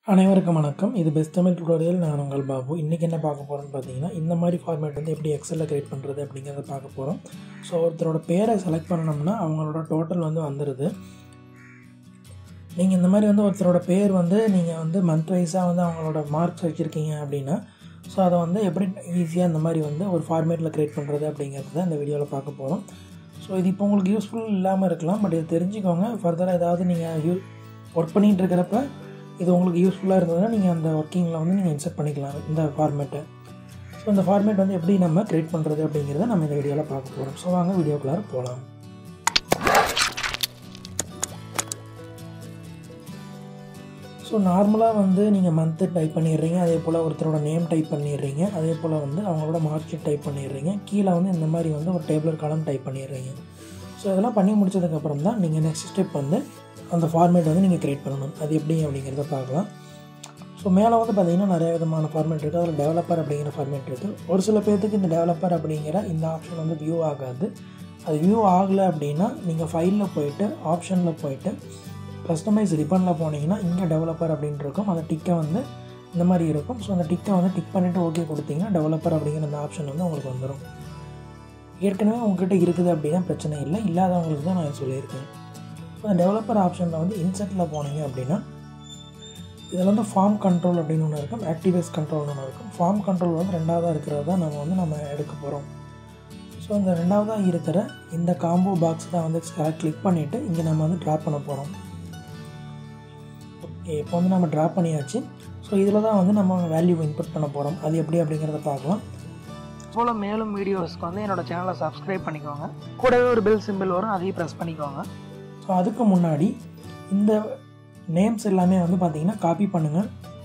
அனைவருக்கும் வணக்கம் இது பெஸ்ட் தமிழ் டுடோரியல் நான் உங்கள் பாபு இன்றைக்கி என்ன பார்க்க போகிறோம்னு பார்த்தீங்கன்னா இந்த மாதிரி ஃபார்மேட் வந்து எப்படி எக்ஸலில் கிரியேட் பண்ணுறது அப்படிங்கிறத பார்க்க போகிறோம் ஸோ ஒருத்தரோட பேரை செலக்ட் பண்ணணும்னா அவங்களோட டோட்டல் வந்து வந்துடுது நீங்கள் இந்த மாதிரி வந்து ஒருத்தரோட பேர் வந்து நீங்கள் வந்து மந்த் வைஸாக வந்து அவங்களோட மார்க்ஸ் வச்சுருக்கீங்க அப்படின்னா ஸோ அதை வந்து எப்படி ஈஸியாக இந்த மாதிரி வந்து ஒரு ஃபார்மேட்டில் க்ரியேட் பண்ணுறது அப்படிங்கிறது தான் இந்த வீடியோவில் பார்க்க போகிறோம் ஸோ இது இப்போ உங்களுக்கு யூஸ்ஃபுல் இல்லாமல் இருக்கலாம் பட் இது தெரிஞ்சுக்கோங்க ஃபர்தராக ஏதாவது நீங்கள் யூ ஒர்க் பண்ணிகிட்டு இருக்கிறப்ப இது உங்களுக்கு யூஸ்ஃபுல்லாக இருந்ததுன்னா நீங்கள் அந்த ஒர்க்கிங்கில் வந்து நீங்கள் இன்சர்ட் பண்ணிக்கலாம் இந்த ஃபார்மேட்டை ஸோ இந்த ஃபார்மேட் வந்து எப்படி நம்ம க்ரியேட் பண்ணுறது அப்படிங்கிறத நம்ம இந்த வீடியோவில் பார்க்க போகிறோம் ஸோ வாங்க வீடியோக்குள்ளார போகலாம் ஸோ நார்மலாக வந்து நீங்கள் மந்த்து டைப் பண்ணிடுறீங்க அதே போல் ஒருத்தரோட நேம் டைப் பண்ணிடுறீங்க அதே போல் வந்து அவங்களோட மார்க் ஷீட் டைப் பண்ணிடுறீங்க கீழே வந்து இந்த மாதிரி வந்து ஒரு டேபிளர் காலம் டைப் பண்ணிடுறீங்க ஸோ இதெல்லாம் பண்ணி முடிச்சதுக்கப்புறம் தான் நீங்கள் நெக்ஸ்ட் ஸ்டெப் வந்து அந்த ஃபார்மேட் வந்து நீங்கள் க்ரியேட் பண்ணணும் அது எப்படி அப்படிங்கிறத பார்க்கலாம் ஸோ மேலே வந்து பார்த்திங்கன்னா நிறைய விதமான ஃபார்மேட் இருக்குது அதில் டெவலப்பர் அப்படிங்கிற ஃபார்மேட் இருக்குது ஒரு சில பேர்த்துக்கு இந்த டெவலப்பர் அப்படிங்கிற இந்த ஆப்ஷன் வந்து வியூ ஆகாது அது வியூ ஆகலை அப்படின்னா நீங்கள் ஃபைலில் போயிட்டு ஆப்ஷனில் போயிட்டு கஸ்டமைஸ் ரிப்பனில் போனீங்கன்னா இங்கே டெவலப்பர் அப்படின்னு இருக்கும் அந்த டிக்கை வந்து இந்த மாதிரி இருக்கும் ஸோ அந்த டிக்கை வந்து டிக் பண்ணிவிட்டு ஓகே கொடுத்தீங்கன்னா டெவலப்பர் அப்படிங்கிற அந்த ஆப்ஷன் வந்து உங்களுக்கு வந்துடும் ஏற்கனவே உங்ககிட்ட இருக்குது அப்படின்னா பிரச்சனை இல்லை இல்லாதவங்களுக்கு தான் நான் சொல்லியிருக்கேன் ஸோ அந்த டெவலப்பர் ஆப்ஷனில் வந்து இன்செட்டில் போனீங்க அப்படின்னா இதில் வந்து ஃபார்ம் கண்ட்ரோல் அப்படின்னு ஒன்று இருக்கும் ஆக்டிவேஸ் கண்ட்ரோல்னு ஒன்று இருக்கும் ஃபார்ம் கண்ட்ரோல் வந்து ரெண்டாவதாக இருக்கிறது தான் நம்ம வந்து நம்ம எடுக்க போகிறோம் ஸோ இந்த ரெண்டாவதாக இருக்கிற இந்த காம்போ பாக்ஸ் தான் வந்து கிளிக் பண்ணிவிட்டு இங்கே நம்ம வந்து ட்ராப் பண்ண போகிறோம் ஓகே இப்போ வந்து நம்ம ட்ராப் பண்ணியாச்சு ஸோ இதில் தான் வந்து நம்ம வேல்யூ இன்புட் பண்ண போகிறோம் அது எப்படி அப்படிங்கிறத பார்க்கலாம் போல் மேலும் வீடியோஸ்க்கு வந்து என்னோடய சேனலை சப்ஸ்கிரைப் பண்ணிக்கோங்க கூடவே ஒரு பெல் சிம்பிள் வரும் அதையும் ப்ரெஸ் பண்ணிக்கோங்க ஸோ அதுக்கு முன்னாடி இந்த நேம்ஸ் எல்லாமே வந்து பார்த்தீங்கன்னா காப்பி பண்ணுங்கள்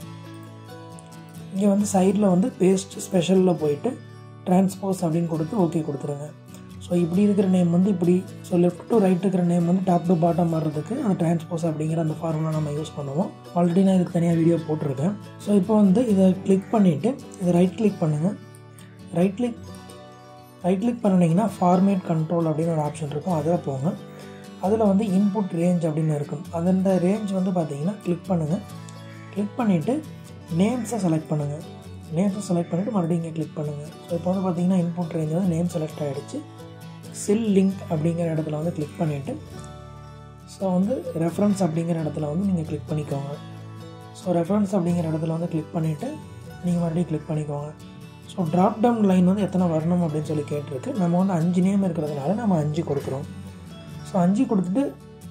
இங்கே வந்து சைடில் வந்து பேஸ்ட் ஸ்பெஷலில் போயிட்டு டிரான்ஸ்போஸ் அப்படின்னு கொடுத்து ஓகே கொடுத்துருங்க ஸோ இப்படி இருக்கிற நேம் வந்து இப்படி ஸோ லெஃப்ட் டு ரைட் இருக்கிற நேம் வந்து டாப் டு பாட்டம் வர்றதுக்கு அந்த டிரான்ஸ்போஸ் அப்படிங்கிற அந்த ஃபார்முலா நம்ம யூஸ் பண்ணுவோம் ஆல்ரெடி நான் இதுக்கு தனியாக வீடியோ போட்டிருக்கேன் ஸோ இப்போ வந்து இதை கிளிக் பண்ணிவிட்டு இதை ரைட் கிளிக் பண்ணுங்கள் ரைட் கிளிக் ரைட் கிளிக் பண்ணிங்கன்னா ஃபார்மேட் கண்ட்ரோல் அப்படின்னு ஒரு ஆப்ஷன் இருக்கும் அதில் போங்க அதில் வந்து இன்புட் ரேஞ்ச் அப்படின்னு இருக்கும் அந்த ரேஞ்ச் வந்து பார்த்தீங்கன்னா கிளிக் பண்ணுங்கள் கிளிக் பண்ணிவிட்டு நேம்ஸை செலக்ட் பண்ணுங்கள் நேம்ஸை செலக்ட் பண்ணிவிட்டு மறுபடியும் இங்கே கிளிக் பண்ணுங்கள் ஸோ இப்போ வந்து பார்த்தீங்கன்னா இன்புட் ரேஞ்ச் வந்து நேம் செலக்ட் ஆகிடுச்சு சில் லிங்க் அப்படிங்கிற இடத்துல வந்து கிளிக் பண்ணிவிட்டு ஸோ வந்து ரெஃபரன்ஸ் அப்படிங்கிற இடத்துல வந்து நீங்கள் கிளிக் பண்ணிக்கோங்க ஸோ ரெஃபரன்ஸ் அப்படிங்கிற இடத்துல வந்து கிளிக் பண்ணிவிட்டு நீங்கள் மறுபடியும் கிளிக் பண்ணிக்கோங்க ஸோ ட்ராப் டவுன் லைன் வந்து எத்தனை வரணும் அப்படின்னு சொல்லி கேட்டிருக்கு நம்ம வந்து அஞ்சு நேம் இருக்கிறதுனால நம்ம அஞ்சு கொடுக்குறோம் ஸோ அஞ்சு கொடுத்துட்டு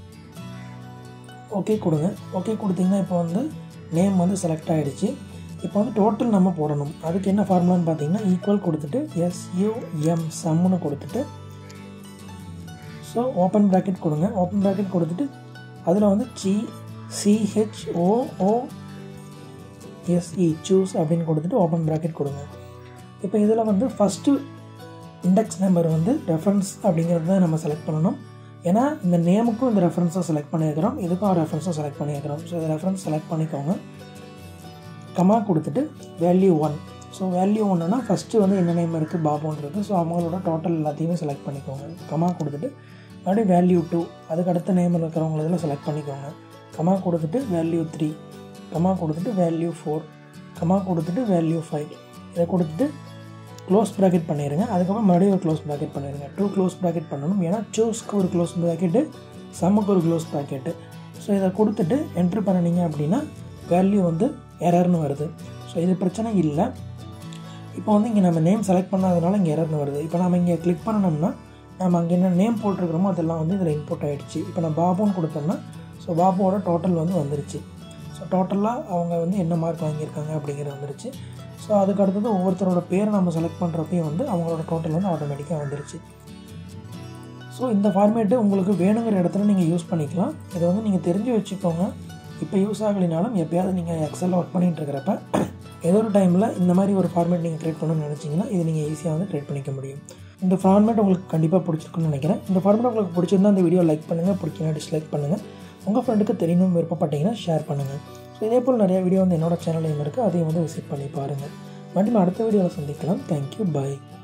ஓகே கொடுங்க ஓகே கொடுத்தீங்கன்னா இப்போ வந்து நேம் வந்து செலக்ட் ஆகிடுச்சு இப்போ வந்து டோட்டல் நம்ம போடணும் அதுக்கு என்ன ஃபார்முலான்னு பார்த்தீங்கன்னா ஈக்குவல் கொடுத்துட்டு எஸ்யூஎம் சம்னு கொடுத்துட்டு ஸோ ஓப்பன் ப்ராக்கெட் கொடுங்க ஓப்பன் ப்ராக்கெட் கொடுத்துட்டு அதில் வந்து சி சிஹெச்ஓஓ எஸ்இ சூஸ் அப்படின்னு கொடுத்துட்டு ஓப்பன் ப்ராக்கெட் கொடுங்க இப்போ இதில் வந்து ஃபஸ்ட்டு இண்டெக்ஸ் நம்பர் வந்து ரெஃபரன்ஸ் அப்படிங்கிறது தான் நம்ம செலக்ட் பண்ணணும் ஏன்னா இந்த நேமுக்கும் இந்த ரெஃபரன்ஸை செலக்ட் பண்ணியிருக்கிறோம் இதுக்கும் ரெஃபரன்ஸை செலக்ட் பண்ணியிருக்கிறோம் ஸோ இந்த ரெஃபரன்ஸ் செலக்ட் பண்ணிக்கோங்க கமா கொடுத்துட்டு வேல்யூ ஒன் ஸோ வேல்யூ ஒன்றுனா ஃபஸ்ட்டு வந்து என்ன நேம் இருக்குது பாபுன்னு இருக்குது ஸோ அவங்களோட டோட்டல் எல்லாத்தையுமே செலக்ட் பண்ணிக்கோங்க கமா கொடுத்துட்டு மறுபடியும் வேல்யூ டூ அதுக்கு அடுத்த நேம் இருக்கிறவங்க இதில் செலக்ட் பண்ணிக்கோங்க கமா கொடுத்துட்டு வேல்யூ த்ரீ கமா கொடுத்துட்டு வேல்யூ ஃபோர் கமா கொடுத்துட்டு வேல்யூ ஃபைவ் இதை கொடுத்துட்டு க்ளோஸ் ப்ராக்கெட் பண்ணிடுங்க அதுக்கப்புறம் மறுபடியும் ஒரு க்ளோஸ் ப்ராக்கெட் பண்ணிடுங்க டூ க்ளோஸ் ப்ராக்கெட் பண்ணணும் ஏன்னா சூஸ்க்கு ஒரு க்ளோஸ் ப்ராக்கெட்டு சம்முக்கு ஒரு க்ளோஸ் ப்ராக்கெட்டு ஸோ இதை கொடுத்துட்டு என்ட்ரு பண்ணினீங்க அப்படின்னா வேல்யூ வந்து எரர்னு வருது ஸோ இது பிரச்சனை இல்லை இப்போ வந்து இங்கே நம்ம நேம் செலக்ட் பண்ணாதனால இங்கே எரர்னு வருது இப்போ நம்ம இங்கே கிளிக் பண்ணணும்னா நம்ம அங்கே என்ன நேம் போட்டிருக்கிறோமோ அதெல்லாம் வந்து இதில் இன்புட் ஆகிடுச்சு இப்போ நான் பாபுன்னு கொடுத்தோம்னா ஸோ பாபுவோட டோட்டல் வந்து வந்துருச்சு ஸோ டோட்டலாக அவங்க வந்து என்ன மார்க் வாங்கியிருக்காங்க அப்படிங்கிறது வந்துருச்சு ஸோ அதுக்கு அடுத்தது ஒவ்வொருத்தரோட பேரை நம்ம செலக்ட் பண்ணுறப்பையும் வந்து அவங்களோட டோட்டல் வந்து ஆட்டோமேட்டிக்காக வந்துருச்சு ஸோ இந்த ஃபார்மேட்டு உங்களுக்கு வேணுங்கிற இடத்துல நீங்கள் யூஸ் பண்ணிக்கலாம் இதை வந்து நீங்கள் தெரிஞ்சு வச்சுக்கோங்க இப்போ யூஸ் ஆகலினாலும் எப்போயாவது நீங்கள் எக்ஸலில் ஒர்க் பண்ணிகிட்டு இருக்கிறப்ப ஏதோ ஒரு டைமில் இந்த மாதிரி ஒரு ஃபார்மேட் நீங்கள் க்ரியேட் பண்ணணும்னு நினச்சிங்கன்னா இது நீங்கள் ஈஸியாக வந்து க்ரியேட் பண்ணிக்க முடியும் இந்த ஃபார்மேட் உங்களுக்கு கண்டிப்பாக பிடிச்சிருக்குன்னு நினைக்கிறேன் இந்த ஃபார்மேட் உங்களுக்கு பிடிச்சிருந்தா இந்த வீடியோ லைக் பண்ணுங்கள் பிடிக்கலாம் டிஸ்லைக் பண்ணுங்கள் உங்கள் ஃப்ரெண்டுக்கு தெரியணும் விருப்பப்பட்டீங்கன்னா ஷேர் பண்ணுங்கள் ஸோ இதே போல் நிறைய வீடியோ வந்து என்னோட சேனலையும் இருக்குது அதையும் வந்து விசிட் பண்ணி பாருங்கள் மறுபடியும் அடுத்த வீடியோவில் சந்திக்கலாம் தேங்க்யூ பாய்